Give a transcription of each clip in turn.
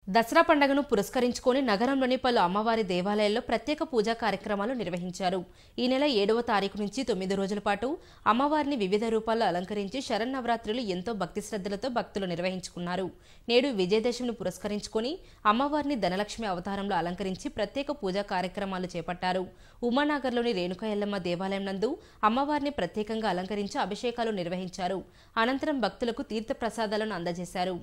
దసరా పండుగను పురస్కరించుకొని నగరంలోని పలు అమ్మవారి దేవాలయాల్లో ప్రత్యేక పూజా కార్యక్రమాలు నిర్వహించారు ఈ నెల ఏడవ తారీఖు నుంచి తొమ్మిది రోజుల పాటు అమ్మవారిని వివిధ రూపాల్లో అలంకరించి శరన్నవరాత్రులు ఎంతో భక్తి శ్రద్ధలతో భక్తులు నిర్వహించుకున్నారు నేడు విజయదశమిని పురస్కరించుకొని అమ్మవారిని ధనలక్ష్మి అవతారంలో అలంకరించి ప్రత్యేక పూజా కార్యక్రమాలు చేపట్టారు ఉమానగర్లోని రేణుకా ఎల్లమ్మ దేవాలయం నందు అమ్మవారిని ప్రత్యేకంగా అలంకరించి అభిషేకాలు నిర్వహించారు అనంతరం భక్తులకు తీర్థ ప్రసాదాలను అందజేశారు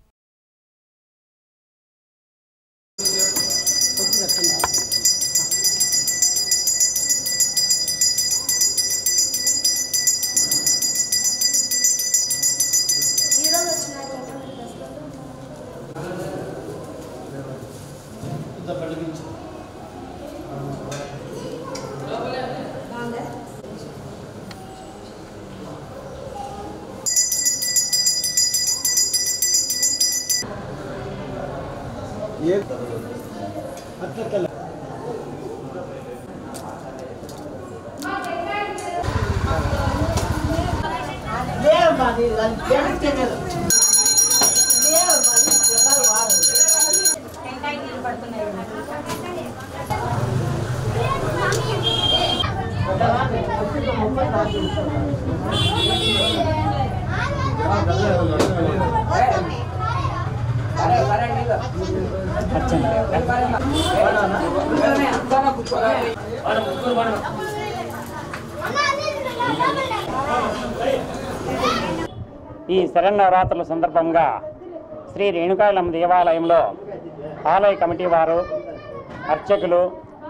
ఈ శరన్నవరాత్రుల సందర్భంగా శ్రీ రేణుకాయలమ్మ దేవాలయంలో ఆలయ కమిటీ వారు అర్చకులు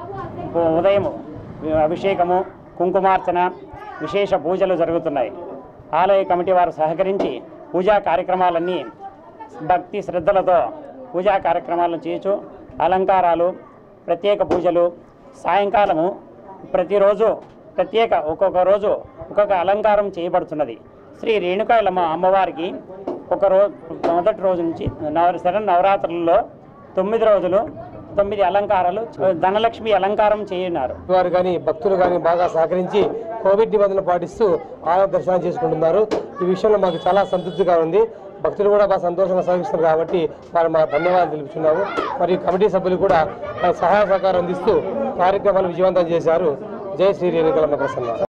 ఉ- ఉదయం అభిషేకము కుంకుమార్చన విశేష పూజలు జరుగుతున్నాయి ఆలయ కమిటీ వారు సహకరించి పూజా కార్యక్రమాలన్నీ భక్తి శ్రద్ధలతో పూజా కార్యక్రమాలను చేయొచ్చు అలంకారాలు ప్రత్యేక పూజలు సాయంకాలము ప్రతిరోజు ప్రత్యేక ఒక్కొక్క రోజు ఒక్కొక్క అలంకారం చేయబడుతున్నది శ్రీ రేణుకాయలమ్మ అమ్మవారికి ఒక రోజు మొదటి రోజు నుంచి నవ శరణ్ నవరాత్రులలో తొమ్మిది రోజులు తొమ్మిది అలంకారాలు ధనలక్ష్మి అలంకారం చేయన్నారు వారు కానీ భక్తులు కానీ బాగా సహకరించి కోవిడ్ నిబంధనలు పాటిస్తూ ఆలయ దర్శనం చేసుకుంటున్నారు ఈ విషయంలో మాకు చాలా సంతృప్తిగా ఉంది భక్తులు కూడా బాగా సంతోషంగా సహకరిస్తున్నారు కాబట్టి వారు మా ధన్యవాదాలు తెలుపుతున్నాము మరియు కమిటీ సభ్యులు కూడా ఆ, సహాయ సహకారం అందిస్తూ కార్యక్రమాలు విజయవంతం చేశారు జై శ్రీ రేణుకలమ్మ ప్రసన్న